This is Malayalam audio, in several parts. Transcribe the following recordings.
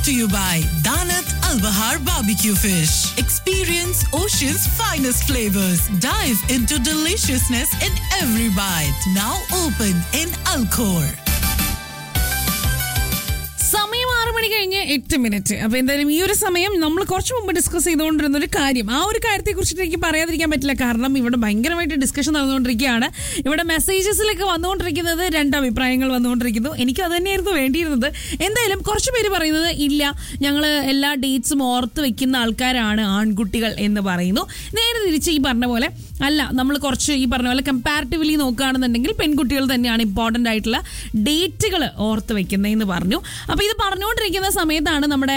brought to you by Danat Al Bahar Barbecue Fish. Experience Ocean's finest flavors. Dive into deliciousness in every bite. Now open in Alcor. സമയം ആറ് മണി കഴിഞ്ഞ് എട്ട് മിനിറ്റ് അപ്പൊ എന്തായാലും ഈ ഒരു സമയം നമ്മൾ കുറച്ച് മുമ്പ് ഡിസ്കസ് ചെയ്തുകൊണ്ടിരുന്ന ഒരു കാര്യം ആ ഒരു കാര്യത്തെ കുറിച്ചിട്ട് എനിക്ക് പറയാതിരിക്കാൻ പറ്റില്ല കാരണം ഇവിടെ ഭയങ്കരമായിട്ട് ഡിസ്കഷൻ നടന്നുകൊണ്ടിരിക്കുകയാണ് ഇവിടെ മെസ്സേജസിലൊക്കെ വന്നുകൊണ്ടിരിക്കുന്നത് രണ്ട് അഭിപ്രായങ്ങൾ വന്നുകൊണ്ടിരിക്കുന്നു എനിക്ക് അത് തന്നെയായിരുന്നു വേണ്ടിയിരുന്നത് എന്തായാലും കുറച്ച് പേര് പറയുന്നത് ഇല്ല ഞങ്ങൾ എല്ലാ ഡേറ്റ്സും ഓർത്ത് വെക്കുന്ന ആൾക്കാരാണ് ആൺകുട്ടികൾ എന്ന് പറയുന്നു നേരെ തിരിച്ച് ഈ പറഞ്ഞ പോലെ അല്ല നമ്മൾ കുറച്ച് ഈ പറഞ്ഞ പോലെ കമ്പാരിറ്റീവ്ലി നോക്കുകയാണെന്നുണ്ടെങ്കിൽ പെൺകുട്ടികൾ തന്നെയാണ് ഇമ്പോർട്ടൻ്റ് ആയിട്ടുള്ള ഡേറ്റുകൾ ഓർത്ത് വെക്കുന്നതെന്ന് പറഞ്ഞു അപ്പോൾ ഇത് പറഞ്ഞുകൊണ്ടിരിക്കുന്ന സമയത്താണ് നമ്മുടെ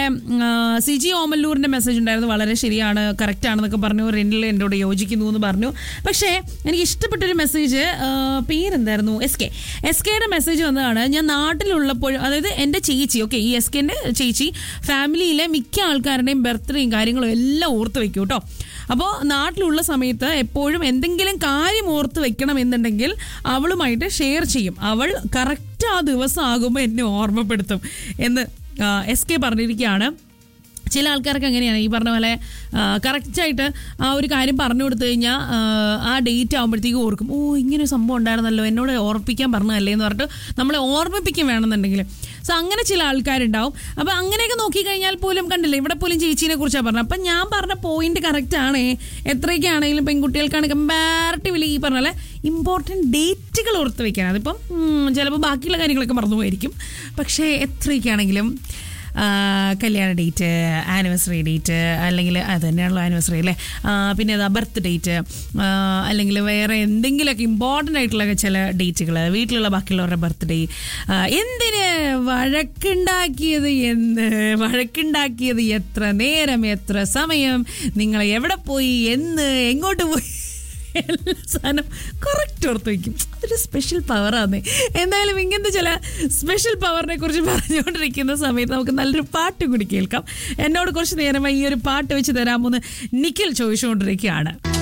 സി ജി ഓമല്ലൂരിൻ്റെ മെസ്സേജ് ഉണ്ടായിരുന്നു വളരെ ശരിയാണ് കറക്റ്റ് ആണെന്നൊക്കെ പറഞ്ഞു റെനിൽ എന്നോട് യോജിക്കുന്നു എന്ന് പറഞ്ഞു പക്ഷേ എനിക്ക് ഇഷ്ടപ്പെട്ടൊരു മെസ്സേജ് പേരെന്തായിരുന്നു എസ് കെ എസ് കെയുടെ മെസ്സേജ് വന്നതാണ് ഞാൻ നാട്ടിലുള്ളപ്പോൾ അതായത് എൻ്റെ ചേച്ചി ഓക്കെ ഈ എസ് കെൻ്റെ ചേച്ചി ഫാമിലിയിലെ മിക്ക ആൾക്കാരുടെയും ബർത്ത്ഡേയും കാര്യങ്ങളും എല്ലാം ഓർത്ത് വെക്കും കേട്ടോ അപ്പോൾ നാട്ടിലുള്ള സമയത്ത് എപ്പോഴും എന്തെങ്കിലും കാര്യം ഓർത്ത് വെക്കണം എന്നുണ്ടെങ്കിൽ അവളുമായിട്ട് ഷെയർ ചെയ്യും അവൾ കറക്റ്റ് ആ ദിവസം ആകുമ്പോൾ എന്നെ ഓർമ്മപ്പെടുത്തും എന്ന് എസ് കെ പറഞ്ഞിരിക്കുകയാണ് ചില ആൾക്കാർക്ക് അങ്ങനെയാണ് ഈ പറഞ്ഞ പോലെ കറക്റ്റായിട്ട് ആ ഒരു കാര്യം പറഞ്ഞു കൊടുത്തു കഴിഞ്ഞാൽ ആ ഡേറ്റ് ആകുമ്പോഴത്തേക്കും ഓർക്കും ഓ ഇങ്ങനെ ഒരു സംഭവം ഉണ്ടായിരുന്നല്ലോ എന്നോട് ഓർപ്പിക്കാൻ പറഞ്ഞതല്ലേ എന്ന് പറഞ്ഞിട്ട് നമ്മളെ ഓർമ്മിപ്പിക്കും വേണമെന്നുണ്ടെങ്കിൽ സോ അങ്ങനെ ചില ആൾക്കാരുണ്ടാവും അപ്പം അങ്ങനെയൊക്കെ നോക്കിക്കഴിഞ്ഞാൽ പോലും കണ്ടില്ലേ ഇവിടെ പോലും ചേച്ചീനെ കുറിച്ചാണ് പറഞ്ഞത് അപ്പം ഞാൻ പറഞ്ഞ പോയിന്റ് കറക്റ്റ് ആണേ എത്രയൊക്കെ ആണെങ്കിലും പെൺകുട്ടികൾക്കാണ് കമ്പാരിറ്റീവ്ലി ഈ പറഞ്ഞ പോലെ ഇമ്പോർട്ടൻറ്റ് ഡേറ്റുകൾ ഓർത്ത് വെക്കാൻ അതിപ്പം ചിലപ്പോൾ ബാക്കിയുള്ള കാര്യങ്ങളൊക്കെ മറന്നുപോയിരിക്കും പക്ഷേ എത്രയൊക്കെ ആണെങ്കിലും ആ, കല്യാണ ഡേറ്റ് ആനിവേഴ്സറി ഡേറ്റ് അല്ലെങ്കിൽ അത് തന്നെയാണല്ലോ ആനിവേഴ്സറി അല്ലേ ആ, പിന്നെ അതാ ബർത്ത് ഡേറ്റ് അല്ലെങ്കിൽ വേറെ എന്തെങ്കിലുമൊക്കെ ഇമ്പോർട്ടൻ്റ് ആയിട്ടുള്ള ചില ഡേറ്റുകൾ വീട്ടിലുള്ള ബാക്കിയുള്ളവരുടെ ബർത്ത്ഡേ എന്തിന് വഴക്കുണ്ടാക്കിയത് എന്ന് വഴക്കുണ്ടാക്കിയത് എത്ര നേരം എത്ര സമയം നിങ്ങൾ എവിടെ പോയി എന്ന് എങ്ങോട്ട് പോയി എല്ലാ സാധനം കറക്റ്റ് ഓർത്ത് വയ്ക്കും അതൊരു സ്പെഷ്യൽ പവറാണ് എന്തായാലും ഇങ്ങനത്തെ ചില സ്പെഷ്യൽ പവറിനെ കുറിച്ച് പറഞ്ഞുകൊണ്ടിരിക്കുന്ന സമയത്ത് നമുക്ക് നല്ലൊരു പാട്ടും കൂടി കേൾക്കാം എന്നോട് കുറച്ച് നേരമായി ഈ ഒരു പാട്ട് വെച്ച് തരാമോന്ന് നിഖിൽ ചോദിച്ചുകൊണ്ടിരിക്കുകയാണ്